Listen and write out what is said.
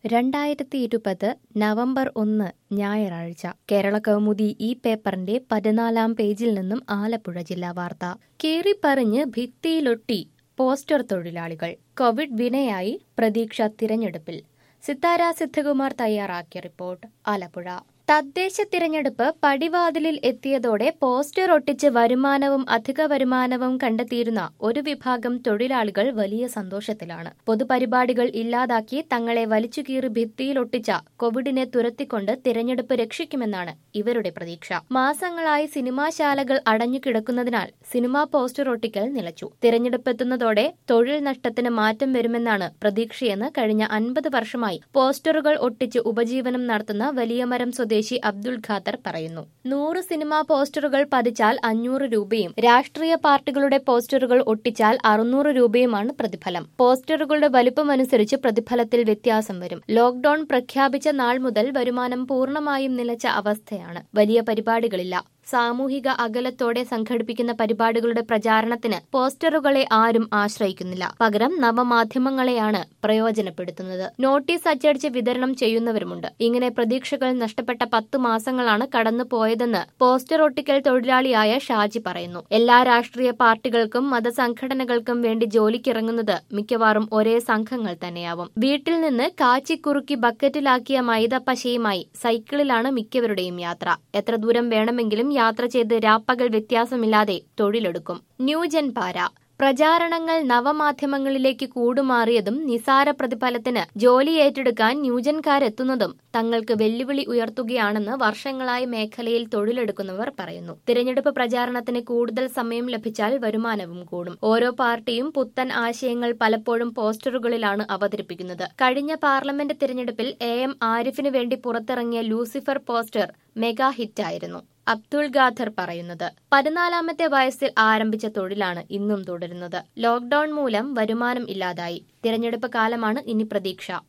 രണ്ടായിരത്തി ഇരുപത് നവംബർ ഒന്ന് ഞായറാഴ്ച കേരള കൗമുദി ഈ പേപ്പറിന്റെ പതിനാലാം പേജിൽ നിന്നും ആലപ്പുഴ ജില്ലാ വാർത്ത കീറിപ്പറിഞ്ഞ് ഭിത്തിയിലൊട്ടി പോസ്റ്റർ തൊഴിലാളികൾ കോവിഡ് വിനയായി പ്രതീക്ഷ തിരഞ്ഞെടുപ്പിൽ സിത്താര സിദ്ധകുമാർ തയ്യാറാക്കിയ റിപ്പോർട്ട് ആലപ്പുഴ തദ്ദേശ തിരഞ്ഞെടുപ്പ് പടിവാതിലിൽ എത്തിയതോടെ പോസ്റ്റർ ഒട്ടിച്ച് വരുമാനവും അധിക വരുമാനവും കണ്ടെത്തിയിരുന്ന ഒരു വിഭാഗം തൊഴിലാളികൾ വലിയ സന്തോഷത്തിലാണ് പൊതുപരിപാടികൾ ഇല്ലാതാക്കി തങ്ങളെ വലിച്ചുകീറി ഭിത്തിയിൽ ഒട്ടിച്ച കോവിഡിനെ തുരത്തിക്കൊണ്ട് തിരഞ്ഞെടുപ്പ് രക്ഷിക്കുമെന്നാണ് ഇവരുടെ പ്രതീക്ഷ മാസങ്ങളായി സിനിമാശാലകൾ അടഞ്ഞുകിടക്കുന്നതിനാൽ സിനിമാ പോസ്റ്റർ ഒട്ടിക്കൽ നിലച്ചു തിരഞ്ഞെടുപ്പ് എത്തുന്നതോടെ തൊഴിൽ നഷ്ടത്തിന് മാറ്റം വരുമെന്നാണ് പ്രതീക്ഷയെന്ന് കഴിഞ്ഞ അൻപത് വർഷമായി പോസ്റ്ററുകൾ ഒട്ടിച്ച് ഉപജീവനം നടത്തുന്ന വലിയമരം സ്വദേശി അബ്ദുൾ ഖാദർ പറയുന്നു നൂറ് സിനിമാ പോസ്റ്ററുകൾ പതിച്ചാൽ അഞ്ഞൂറ് രൂപയും രാഷ്ട്രീയ പാർട്ടികളുടെ പോസ്റ്ററുകൾ ഒട്ടിച്ചാൽ അറുന്നൂറ് രൂപയുമാണ് പ്രതിഫലം പോസ്റ്ററുകളുടെ വലുപ്പമനുസരിച്ച് പ്രതിഫലത്തിൽ വ്യത്യാസം വരും ലോക്ഡൌൺ പ്രഖ്യാപിച്ച നാൾ മുതൽ വരുമാനം പൂർണ്ണമായും നിലച്ച അവസ്ഥയാണ് വലിയ പരിപാടികളില്ല സാമൂഹിക അകലത്തോടെ സംഘടിപ്പിക്കുന്ന പരിപാടികളുടെ പ്രചാരണത്തിന് പോസ്റ്ററുകളെ ആരും ആശ്രയിക്കുന്നില്ല പകരം നവമാധ്യമങ്ങളെയാണ് പ്രയോജനപ്പെടുത്തുന്നത് നോട്ടീസ് അച്ചടിച്ച് വിതരണം ചെയ്യുന്നവരുമുണ്ട് ഇങ്ങനെ പ്രതീക്ഷകൾ നഷ്ടപ്പെട്ട പത്തു മാസങ്ങളാണ് കടന്നുപോയതെന്ന് പോസ്റ്റർ ഒട്ടിക്കൽ തൊഴിലാളിയായ ഷാജി പറയുന്നു എല്ലാ രാഷ്ട്രീയ പാർട്ടികൾക്കും മതസംഘടനകൾക്കും വേണ്ടി ജോലിക്കിറങ്ങുന്നത് മിക്കവാറും ഒരേ സംഘങ്ങൾ തന്നെയാവും വീട്ടിൽ നിന്ന് കാച്ചിക്കുറുക്കി ബക്കറ്റിലാക്കിയ മൈദപ്പശയുമായി സൈക്കിളിലാണ് മിക്കവരുടെയും യാത്ര എത്ര ദൂരം വേണമെങ്കിലും യാത്ര ചെയ്ത് രാപ്പകൽ വ്യത്യാസമില്ലാതെ തൊഴിലെടുക്കും ന്യൂജൻ പാര പ്രചാരണങ്ങൾ നവമാധ്യമങ്ങളിലേക്ക് കൂടുമാറിയതും നിസാര പ്രതിഫലത്തിന് ജോലി ഏറ്റെടുക്കാൻ ന്യൂജൻകാരെത്തുന്നതും തങ്ങൾക്ക് വെല്ലുവിളി ഉയർത്തുകയാണെന്ന് വർഷങ്ങളായി മേഖലയിൽ തൊഴിലെടുക്കുന്നവർ പറയുന്നു തിരഞ്ഞെടുപ്പ് പ്രചാരണത്തിന് കൂടുതൽ സമയം ലഭിച്ചാൽ വരുമാനവും കൂടും ഓരോ പാർട്ടിയും പുത്തൻ ആശയങ്ങൾ പലപ്പോഴും പോസ്റ്ററുകളിലാണ് അവതരിപ്പിക്കുന്നത് കഴിഞ്ഞ പാർലമെന്റ് തിരഞ്ഞെടുപ്പിൽ എ എം ആരിഫിനു വേണ്ടി പുറത്തിറങ്ങിയ ലൂസിഫർ പോസ്റ്റർ മെഗാ ഹിറ്റായിരുന്നു അബ്ദുൾ ഗാദർ പറയുന്നത് പതിനാലാമത്തെ വയസ്സിൽ ആരംഭിച്ച തൊഴിലാണ് ഇന്നും തുടരുന്നത് ലോക്ഡൌൺ മൂലം വരുമാനം ഇല്ലാതായി തിരഞ്ഞെടുപ്പ് കാലമാണ് ഇനി പ്രതീക്ഷ